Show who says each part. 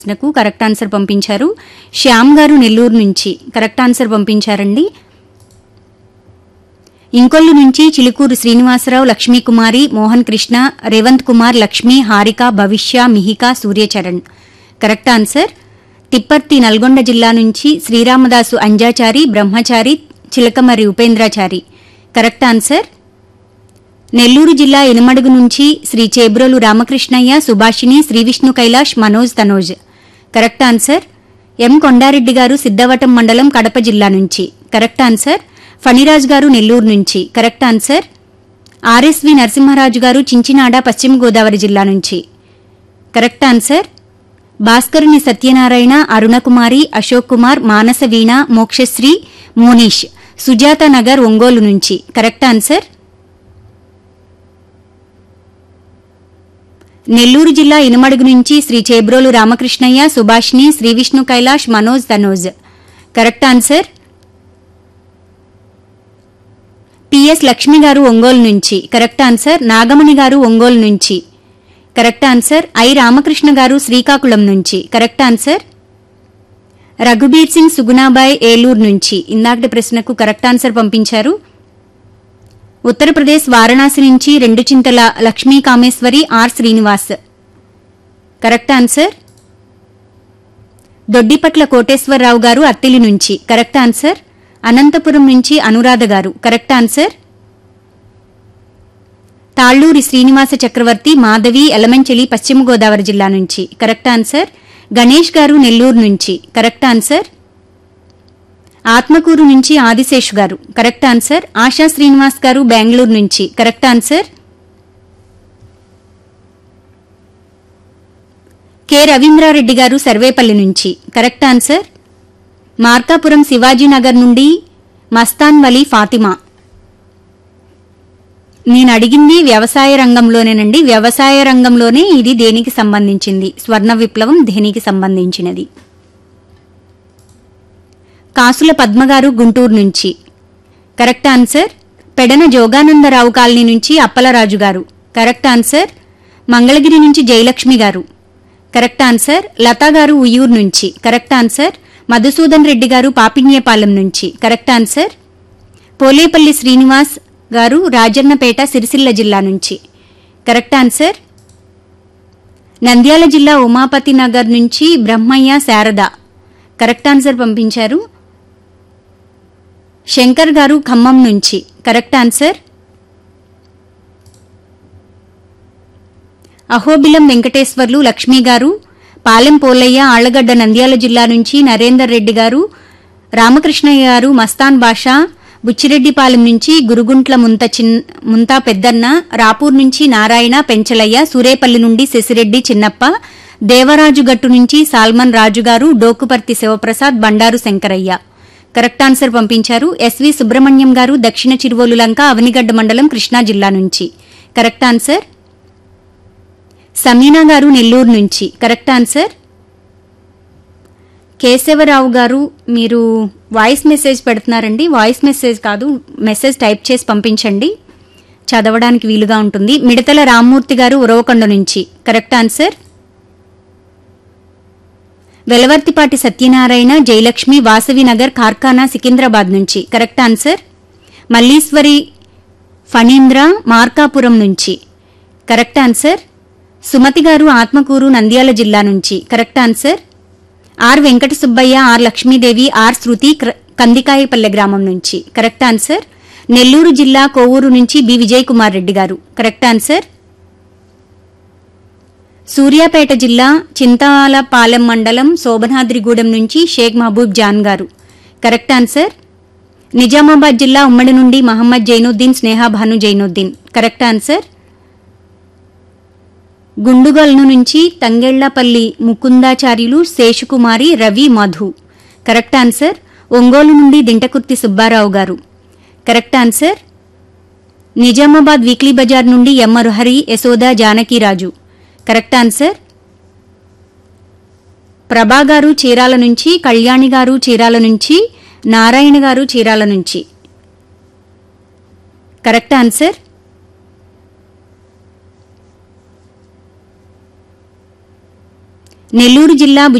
Speaker 1: ప్రశ్నకు correct answer పంపించారు శ్యామ్ గారు నెల్లూరు నుంచి కరెక్ట్ ఆన్సర్ పంపించారండి ఇంకొల్లు నుంచి చిలుకూరు శ్రీనివాసరావు లక్ష్మీకుమారి మోహన్ కృష్ణ రేవంత్ కుమార్ లక్ష్మి హారిక భవిష్య మిహిక సూర్యచరణ్ కరెక్ట్ ఆన్సర్ తిప్పర్తి నల్గొండ జిల్లా నుంచి శ్రీరామదాసు అంజాచారి బ్రహ్మచారి చిలకమర్రి ఉపేంద్రాచారి కరెక్ట్ ఆన్సర్ నెల్లూరు జిల్లా ఎనుమడుగు నుంచి Sri Chebrolu Ramakrishnaiah Subhashini Srivishnu Kailash Manoj Tanoj correct answer M Kondareddy garu Siddhavatam మండలం కడప జిల్లా నుంచి కరెక్ట్ ఆన్సర్ ఫణిరాజ్ గారు నెల్లూరు నుంచి కరెక్ట్ ఆన్సర్ ఆర్ఎస్వి నరసింహరాజు గారు చించినాడ పశ్చిమ గోదావరి జిల్లా నుంచి కరెక్ట్ ఆన్సర్ భాస్కరుని సత్యనారాయణ అరుణకుమారి అశోక్ కుమార్ మానస వీణ మోక్షశ్రీ మోనీష్ సుజాత నగర్ ఒంగోలు నుంచి కరెక్ట్ ఆన్సర్ నెల్లూరు జిల్లా ఇనుమడుగు నుంచి Sri Chebrolu Ramakrishnaiah Subhashini Srivishnu Kailash Manoj Tanoj correct answer P S Lakshmi garu Ongole నుంచి కరెక్ట్ ఆన్సర్ నాగమణి గారు ఒంగోలు నుంచి correct answer I Ramakrishna garu Srikakulam నుంచి కరెక్ట్ ఆన్సర్ రఘుబీర్ సింగ్ సుగుణాబాయ్ ఏలూరు నుంచి ఇందాకటి ప్రశ్నకు కరెక్ట్ ఆన్సర్ పంపించారు ఉత్తరప్రదేశ్ వారణాసి నుంచి రెండు Chintala Lakshmi Kameswari R Srinivas correct answer Doddipatla Koteswara Rao garu Attili నుంచి కరెక్ట్ ఆన్సర్ అనంతపురం నుంచి అనురాధ గారు కరెక్ట్ ఆన్సర్ తాళ్లూరి శ్రీనివాస చక్రవర్తి మాధవి ఎలమంచిలి పశ్చిమ గోదావరి జిల్లా నుంచి కరెక్ట్ ఆన్సర్ గణేష్ గారు నెల్లూరు నుంచి కరెక్ట్ ఆన్సర్ ఆత్మకూరు నుంచి ఆదిశేష్ గారు కరెక్ట్ ఆన్సర్ ఆశా శ్రీనివాస్ గారు బెంగళూరు నుంచి కరెక్ట్ ఆన్సర్ కె రవీంద్రారెడ్డి గారు సర్వేపల్లి నుంచి కరెక్ట్ ఆన్సర్ మార్కాపురం శివాజీనగర్ నుండి మస్తాన్ వలీ ఫాతిమా నేను అడిగింది వ్యవసాయ రంగంలోనేనండి వ్యవసాయ రంగంలోనే ఇది దేనికి సంబంధించింది స్వర్ణ విప్లవం దేనికి సంబంధించినది కాసుల పద్మగారు గుంటూరు నుంచి correct answer Pedana Jogananda Rao colony నుంచి అప్పలరాజు గారు కరెక్ట్ ఆన్సర్ మంగళగిరి నుంచి జయలక్ష్మి గారు కరెక్ట్ ఆన్సర్ లతా గారు ఉయ్యూరు నుంచి కరెక్ట్ ఆన్సర్ మధుసూదన్ రెడ్డి గారు పాపిన్యపాలెం నుంచి కరెక్ట్ ఆన్సర్ పోలేపల్లి శ్రీనివాస్ గారు రాజన్నపేట సిరిసిల్ల జిల్లా నుంచి కరెక్ట్ ఆన్సర్ నంద్యాల జిల్లా ఉమాపతి నగర్ నుంచి బ్రహ్మయ్య శారద కరెక్ట్ ఆన్సర్ పంపించారు శంకర్ గారు ఖమ్మం నుంచి కరెక్ట్ ఆన్సర్ అహోబిలం వెంకటేశ్వర్లు లక్ష్మి గారు పాలెం పోలయ్య ఆళ్లగడ్డ నంద్యాల జిల్లా నుంచి నరేందర్ రెడ్డి గారు రామకృష్ణయ్య గారు మస్తాన్ బాషా బుచ్చిరెడ్డిపాలెం నుంచి గురుగుంట్ల ముంత చిన్ ముంతా పెద్దన్న రాపూర్ నుంచి నారాయణ పెంచలయ్య సూరేపల్లి నుండి శశిరెడ్డి చిన్నప్ప దేవరాజు గట్టు నుంచి సాల్మన్ రాజు గారు డోకుపర్తి శివప్రసాద్ బండారు శంకరయ్య కరెక్ట్ ఆన్సర్ పంపించారు ఎస్వి సుబ్రహ్మణ్యం గారు దక్షిణ చిరువోలు లంక అవనిగడ్డ మండలం కృష్ణా జిల్లా నుంచి కరెక్ట్ ఆన్సర్ సమీనా గారు నెల్లూరు నుంచి కరెక్ట్ ఆన్సర్ కేశవరావు గారు మీరు వాయిస్ మెసేజ్ పెడుతున్నారండి వాయిస్ మెసేజ్ కాదు మెసేజ్ టైప్ చేసి పంపించండి చదవడానికి వీలుగా ఉంటుంది మిడతల రామ్మూర్తి గారు ఉరవకొండ నుంచి కరెక్ట్ ఆన్సర్ వెలవర్తిపాటి సత్యనారాయణ జయలక్ష్మి వాసవినగర్ కార్ఖానా సికింద్రాబాద్ నుంచి కరెక్ట్ ఆన్సర్ మల్లీశ్వరి ఫణీంద్ర మార్కాపురం నుంచి కరెక్ట్ ఆన్సర్ సుమతి గారు ఆత్మకూరు నంద్యాల జిల్లా నుంచి correct answer R Venkata Subbaiah R Lakshmidevi R Sruthi క్ర- కందికాయపల్లె గ్రామం నుంచి కరెక్ట్ ఆన్సర్ నెల్లూరు జిల్లా కోవూరు నుంచి బి విజయ్ కుమార్ రెడ్డి గారు కరెక్ట్ ఆన్సర్ సూర్యాపేట జిల్లా చింతాలపాలెం మండలం శోభనాద్రిగూడెం నుంచి షేక్ మహబూబ్ జాన్ గారు కరెక్ట్ ఆన్సర్ నిజామాబాద్ జిల్లా ఉమ్మడి నుండి మహమ్మద్ జైనుద్దీన్ స్నేహాభాను జైనుద్దీన్ కరెక్ట్ ఆన్సర్ గుండుగల్ను నుంచి తంగెళ్లపల్లి ముకుందాచార్యులు శేషుకుమారి రవి మధు కరెక్ట్ ఆన్సర్ ఒంగోలు నుండి Dintakurthi Subbarao garu correct answer Nizamabad weekly బజార్ నుండి ఎమ్మరుహరి యశోద జానకిరాజు కరెక్ట్ ఆన్సర్ ప్రభా గారు చీరాల నుంచి కళ్యాణి గారు చీరాల నుంచి నారాయణ గారు చీరాల నుంచి కరెక్ట్ ఆన్సర్ నెల్లూరు జిల్లా